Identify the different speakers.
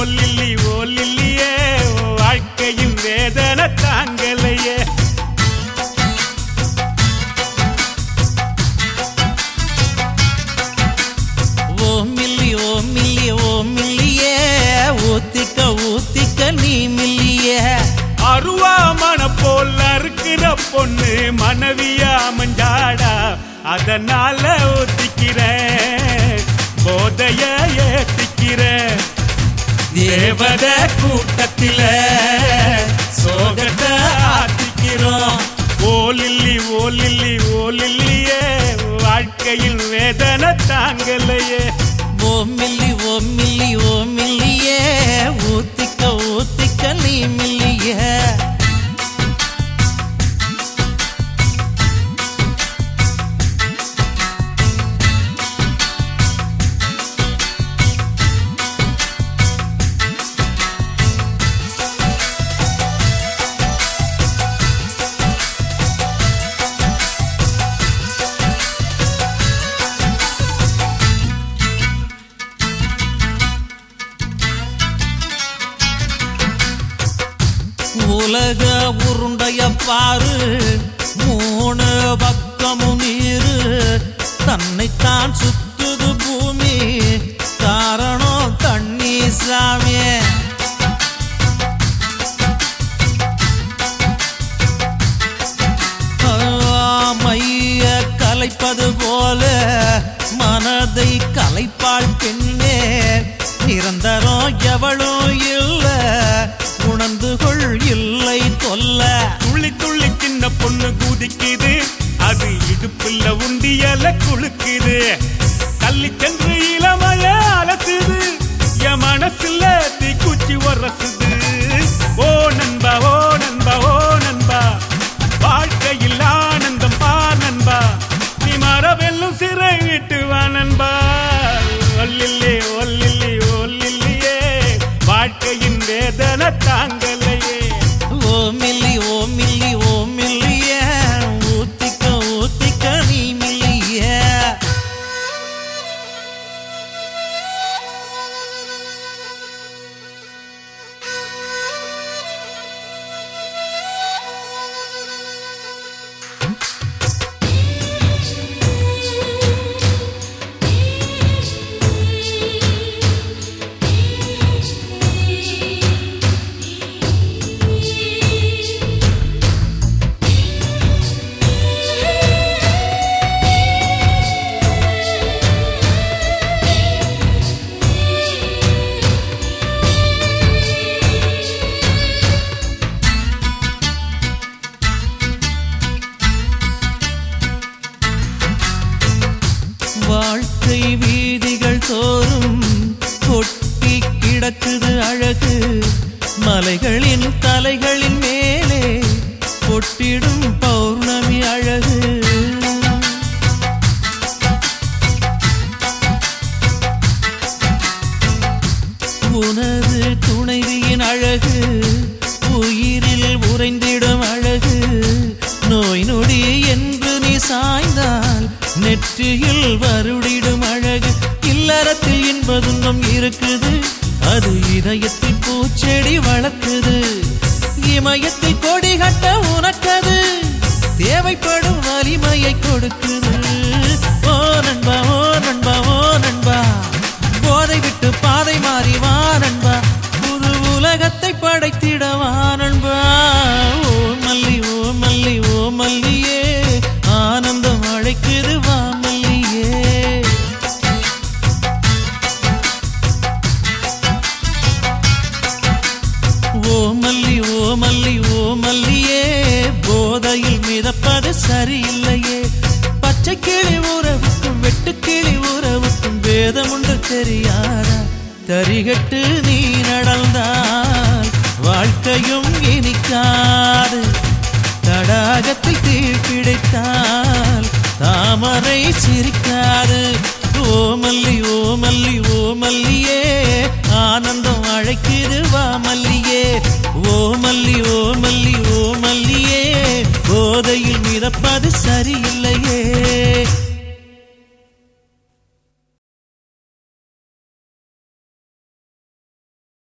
Speaker 1: ஓ lily ஓ லில்லியே வாழ்க்கையின் வேதனை தாங்கலையே
Speaker 2: ஓ milli ஓ milli ஓ மில்லியே ஊத்திக்க ஊத்திக்க நீ மில்லியே
Speaker 1: அருவாமன போல இருக்கிற பொண்ணு மனைவியா மஞ்சாடா அதனால ஒத்திக்கிறேன் போதைய ஏத்திக்கிறேன் தேவத கூட்டத்தில சோகத்தை ஆத்திக்கிறோம் ஓ லில்லி ஓ லில்லி ஓ லில்லியே வாழ்க்கையில் வேதனை தாங்கலையே
Speaker 2: ஓ மில்லி ஓ மில்லி ஓ மில்லியே ஊத்திக்க ஊத்திக்க நீ மில்லியே உலக உருண்டைய பாரு மூணு பக்கமும் நீரு தன்னைத்தான் சுத்துது பூமி காரணம் தண்ணி சாமியே மைய கலைப்பது போல மனதை கலைப்பாள் பெண்ணே நிரந்தரம் எவளும் இல்ல உணர்ந்து கொள் இல்லை தொல்ல
Speaker 1: துள்ளி துள்ளி சின்ன பொண்ணு குதிக்குது அது இடுப்புல உண்டியல குலுக்குது தள்ளி சென்று இளமைய அலசுது என் மனசுல தீக்குச்சி உரசுது ஓ நண்பா ஓ நண்பா ஓ நண்பா வாழ்க்கையில் ஆனந்தம் பா நண்பா நீ மரவெல்லும் சிறை விட்டு வா நண்பா ஒல்லில்லே ஒல்லில்லி ஒல்லில்லியே வாழ்க்கையின் வேதனை தாங்கலையே
Speaker 2: ஓ மில்லி ஓ மில்லி ஓ மில்லிய ஊத்திக்க ஊத்திக்க நீ மில்லிய வாழ்க்கை வீதிகள் தோறும் கொட்டி கிடக்குது அழகு மலைகளின் தலைகளின் மேலே கொட்டிடும் பௌர்ணமி அழகு உனது துணைவியின் அழகு உயிரில் உறைந்திடும் அழகு நோய் நொடி என்று நீ சாய்ந்தால் நெற்றியில் வருடிடும் அழகு இல்லறத்தில் இன்பதுன்பம் இருக்குது அது இதயத்தில் பூச்செடி வளர்க்குது இமயத்தில் கொடி கட்ட உனக்கது தேவைப்படும் வலிமையை கொடுக்குது ஓ நண்பா ஓ நண்பா ஓ நண்பா போதை விட்டு பாதை மாறி வா நண்பா புது உலகத்தை படைத்திட வா நண்பா ஓ மல்லி ஓ மல்லி ஓ மல்லியே ஆனந்தம் அழைக்குது வா மல்லியே ஓ மல்லி ஓ மல்லி ஓ மல்லியே போதையில் மிதப்பது சரியில்லையே பச்சை கிளி உறவுக்கும் வெட்டு கிளி உறவுக்கும் வேதம் உண்டு தெரியாதா தரிகட்டு நீ நடந்தால் வாழ்க்கையும் இனிக்காது தடாகத்தில் தீ பிடித்தால் தாமரை சிரிக்காது ஓ மல்லி ஓ மல்லி ஓ மல்லியே ஆனந்தம் அழைக்குது வா மல்லியே ஓ மல்லி ஓ மல்லி ஓ மல்லியே போதையில் மிதப்பது சரியில்லை